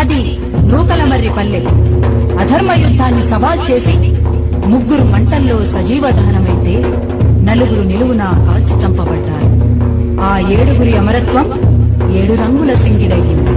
అది నూకలమర్రి పల్లె అధర్మ యుద్ధాన్ని సవాల్ చేసి ముగ్గురు మంటల్లో సజీవ దహనమైతే నలుగురు నిలువున కాల్చి చంపబడ్డారు ఆ ఏడుగురి అమరత్వం ఏడు రంగుల సింగిడయ్యింది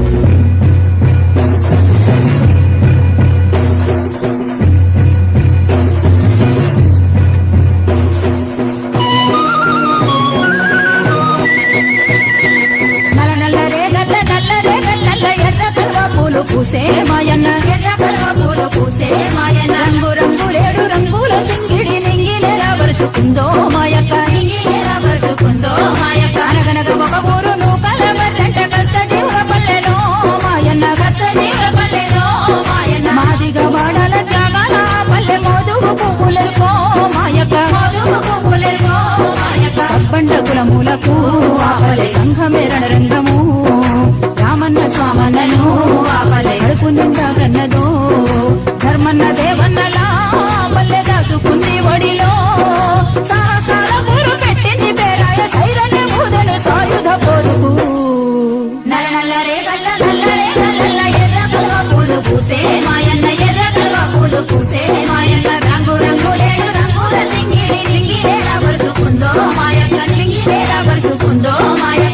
నల్ల నల్లరే నల్ల నల్లరే నల్ల ఎర్ర కల్వ పూలు పూసే మాయన్న ఎర్ర కల్వ పూలు పూసే మాయన్న రంగు రంగులేడు రంగుల సింగిడి నింగిలేలా వరుసుకుందో మాయక్క నింగిలేలా వరుసుకుందో మాయక్క అనగనగ ఒక ఊరు నూకల మర్రంట కష్ట జీవుల పల్లెలో మాయన్న కష్ట జీవుల పల్లెలో మాయన్న మాదిగ వాడల త్యాగాల పల్లె మోదుగు పువ్వులెల్కో మాయక్క మోదుగు పువ్వులెల్కో మాయక్క సబ్బండ కులములకు ఆపలే సంఘమే రణరంగము రామన్న స్వామన్నను ఆపలే కడుపు నిండా కన్నదో ధర్మన్న దేవన్నలా పల్లె దాసుకుంది ఒడిలో సాహసాల ఊరు పెట్టింది పేరాయ సైరన్య బూదెను సాయుధ పొరుగు నల్ల నల్ల రే గల్ల నల్ల రే గల్ల ఎర్ర కల్వ పూలు పూసే మాయన్న ఎర్ర కల్వ పూలు పూసే మాయన్న రంగు రంగు లేడు రంగుల సింగిడి నింగిలేలా వరుసుకుందో మాయక్క నింగిలేలా వరుసుకుందో మాయక్క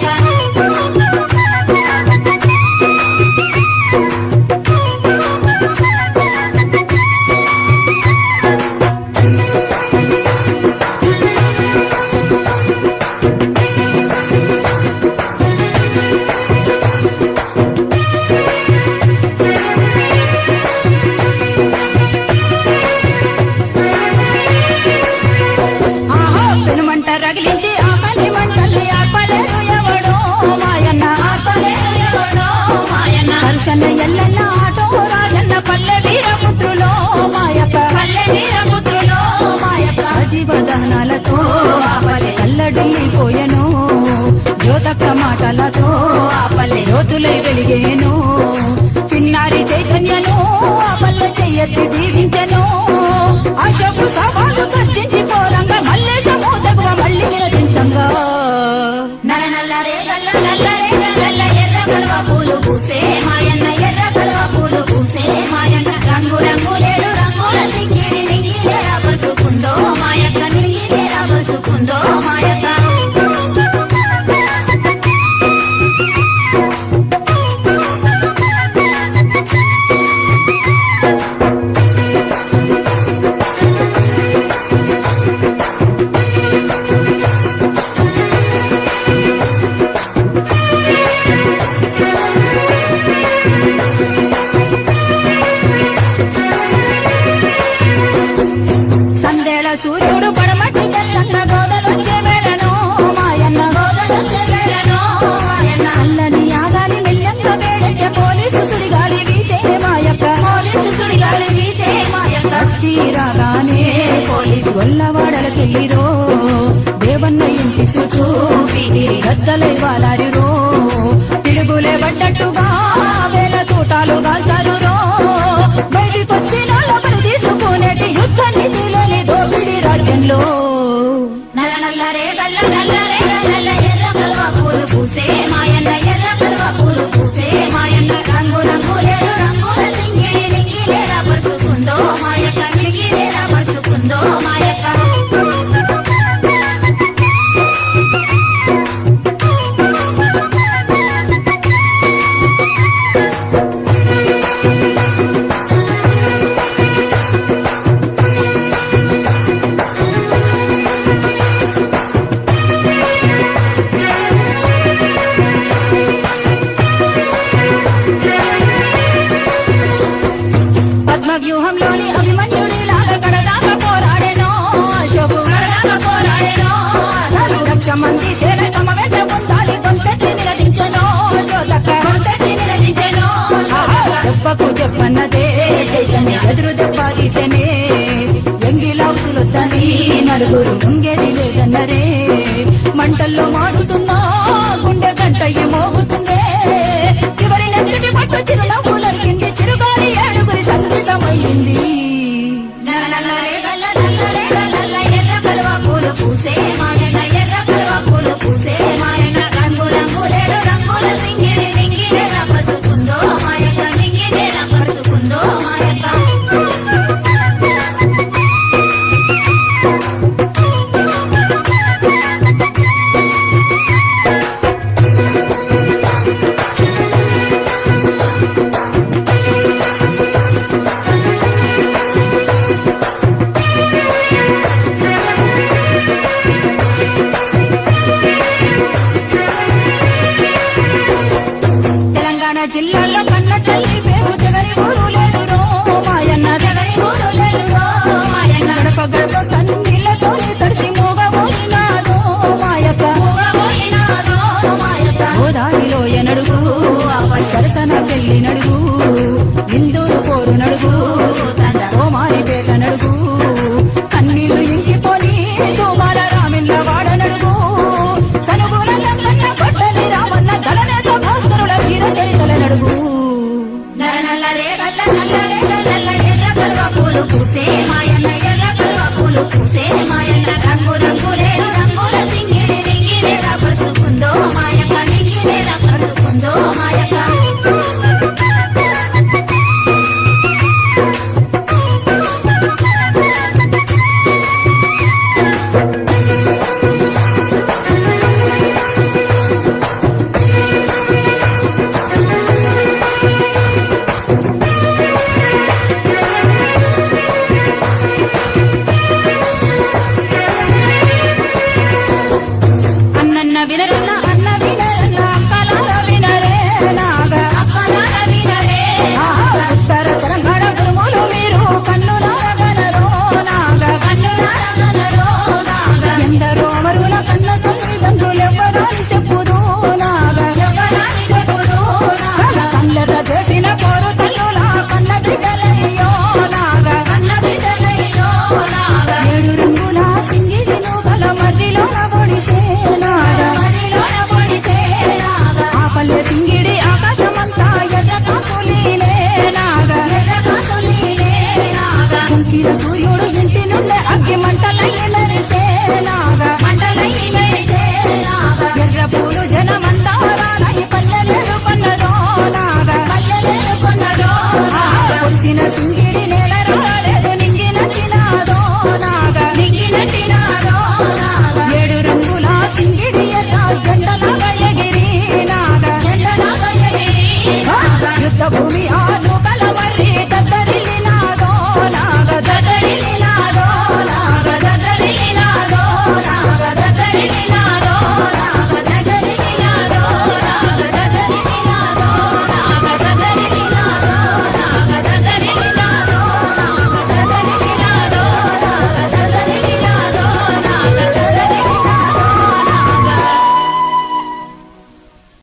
ఆహా పెనుమంట రగిలించి ఆపలి మంటల్ని ఆపలేరు ఎవడో మాయన్న ఆపలేరు ఎవడో మాయన్న హర్షన్న ఎల్లన్న ఆటో రాజన్న పల్లె వీరపుత్రులో మాయక్క పల్లె వీరపుత్రులో మాయక్క జీవ దహనాలతో ఆపలే కల్లడిల్లిపోయెను జ్యోతక మాటలతో ఆపలే జ్యోతులై వెలిగేను చిన్నారి చైతన్యను ఆపల్ల చెయ్యెత్తి దీవించెను అశోకు సవాలు కట్టించి పోరంగా మల్లేశము తగువ మళ్ళీ నిలదించంగా నల్ల నల్ల రే గల్ల నల్ల రే గల్ల ఎర్ర కలువ పూలు పూసే మాయన్న ఎర్ర కలువ పూలు పూసే మాయన్న రంగు రంగు లేడు రంగుల సింగిడి నింగిలేరా పరుచుకుందో మాయక్క నింగిలేరా పరుచుకుందో మాయక్క సందేళ సూర్యుడు పడమటి తెల్లన్న గోదలొచ్చే వేళను మాయన్న గోదలొచ్చే వేళను మాయన్న అల్లని యాగాలి మెల్లంగా వేడెక్కే పోలీసు సుడిగాలి వీచే మాయక్క పోలీసు సుడిగాలి వీచే మాయక్క వచ్చి రాగానే పోలీసు వల్లవాడలకెళ్ళిరో దేవన్న ఇంటి చుట్టూ గద్దలై వాలారిరో పిడుగులే పడ్డట్టుగా వేల తూటాలు కాల్చారు బయటికొచ్చిన లోపలి తీసుకునేటి యుద్ధ నిధిలోని దోపిడి రాజ్యంలో నల్ల నల్ల రే గల్ల నల్ల రే గల్ల ఎర్ర కలువ పూలు పూసే మాయన్న ఎర్ర కలువ పూలు పూసే మాయన్న రంగు రంగు లేడు రంగుల సింగిడి నింగిలేరా పరుచుకుందో మాయక్క నింగిలేరా పరుచుకుందో మాయక్క పద్మ వ్యూహంలోని అభిమన్యుడి లాగా కడదాక పోరాడేనో అశోకు కడదాక పోరాడేనో చాలు లక్ష మంది సేన తమ వెంట పొందాలి కొంతటి నిలదించను జోదక్క కొంతటి నిలదించను దెబ్బకు దెబ్బన్నదే చైతన్య ఎదురు దెబ్బ తీసెనే ఎంగిలాసులొద్దని నలుగురు ముంగేది లేదన్నరే మంటల్లో మాడుతున్నా గుండె గంట మోగుతుందే చివరి నెత్తుటి పట్టు చిరునవ్వులరిగింది చిరుగారి ఏడుగురి సంగీతమయ్యింది నల్ల నల్ల రే గల్ల నల్ల రే గల్ల ఎర్ర కలువ పూలు పూసే మాయన్న ఎర్ర కలువ పూలు పూసే మాయన్న రంగు రంగు లేడు రంగుల సింగిడి నింగిడేరా పసుకుందో మాయక్క నింగిడి జిల్లాలో కన్న తల్లి పేరు జగరి ఊరు లేడు రో మాయన్న జగరి ఊరు లేడు రో మాయన్న గడప గడప కన్నీళ్ళతో తడిసి మూగబోయినాదో మాయక్క మూగబోయినాదో మాయక్క గోదారిలో ఎనడుగు సరసన పెళ్లి నడుగు ఇందూరు పోరు నడుగు సోమారిపేట నడుగు కన్నీళ్లు ఇంకిపోని తుమాల రామిళ్ళ వాడ నడుగు సనుగుల గంగన్న కొట్టలి రామన్న గలనేత భాస్కరుల వీర చరితల నడుగు నల్ల రేగల్ల నల్ల రేగల్ల ఎర్ర కలువ పూలు పూసే మాయన్న ఎర్ర కలువ పూలు పూసే మాయన్న రంగు రంగులేడు రంగుల సింగిడి రింగినేలా పరుచుకుందో మాయక్క రింగినేలా పరుచుకుందో మాయక్క అన్నన్న వినరన్న అన్న వినరన్న అక్కలార వినరే నాగా అప్పలాల వినరే ఆ, ఉత్తర తెలంగాణ గురుములు మీరు కన్నులార గనరో నాగా కన్నులార గనరో నాగా ఎందరో మరుల కన్న తల్లిదండ్రులెవ్వరని చెప్పుదు నాగా ఎవరాని చెప్పుదు నాగా కళ్ళత చేసిన పోరు తల్లుల కన్న బిడ్డలయ్యో నాగా కన్న బిడ్డలయ్యో నాగా ఏడు రంగుల సింగిడి నూగల మధ్యలో పొడిసే నాగా మదిలోన పొడిసే నాగా ఆ పల్లె సింగిడి ఆకాశమంతా ఎర్ర కాపులీలే నాగా ఎర్ర కాసులీలే నాగా కుంకిల సూర్యుడు ఇంటి నుండి అగ్గి మంటలయ్యి మెరిసే నాగా మంటలయ్యి మెరిసే నాగా ఎర్ర పూలు జనమందారాలై పల్లెలు పన్నదో నాగా పల్లెలేరు కొన్నడో ఆ పొడిసిన సింగిడి నేల రాలేదు నింగిన తినాదో నాగా నిగినటినాడో నాగా ఏడు రంగుల సింగిడి ఎర్ర జెండలాగా ఎగిరి నాగా ఎండలాగా ఎగిరి ఆ, యుద్ధ భూమి ఆ